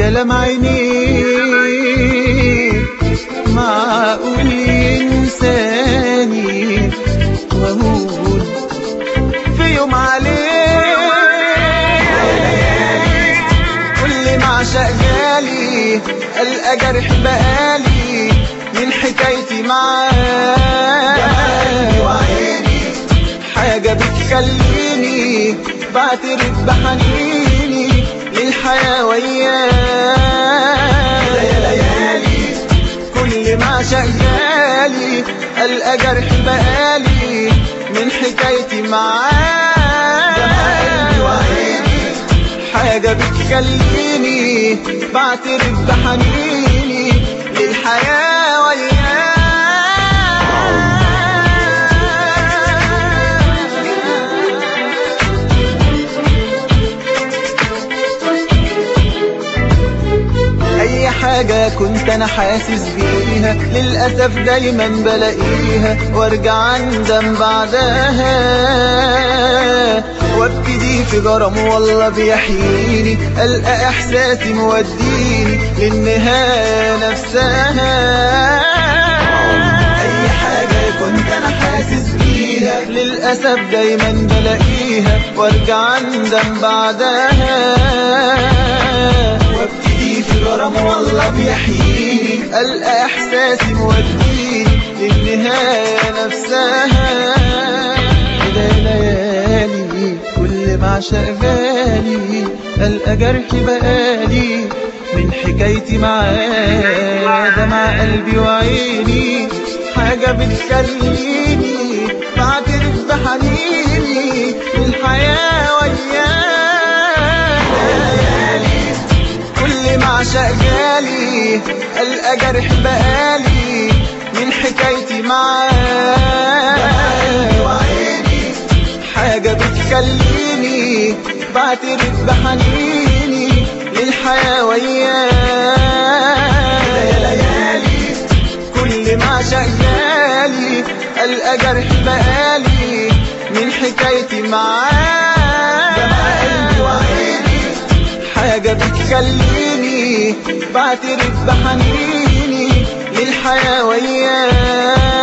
كلام عينيك معقول ينساني وأقول في يوم عليك كل ما عشق جالي ألقى جرح بقالي من حكايتي معاه حاجة بتخليني بعترف بحنيني للحياة وياه كل ما شغالي ألقى جرح بقالي من حكايتي معاه حاجة بتخليني بعترف بحنيني للحياة وياه اي حاجة كنت انا حاسس بيها للأسف دايما بلاقيها وارجع اندم بعدها وابتدي في جرم والله بيحييني القى احساسي موديني للنهاية نفسها اي حاجة كنت انا حاسس بيها للأسف دايما بلاقيها وارجع اندم بعدها وابتدي في غرام والله بيحييني ألقى إحساسي موديني للنهاية نفسها كده ليالي كل ما عشق غالي ألقى جرحي بقالي من حكايتي معاه دمع قلبي وعيني حاجة بتخليني بعترف بحنيني للحياة وياه كل ما عشق جالي ألقى جرح بقالي من حكايتي معاه حاجة بتخليني بعترف بحنيني للحياة وياه كل ما عشق جالي ألقى جرح بقالي من حكايتي معاه حاجة بتخليني بعترف بحنيني للحياة وياه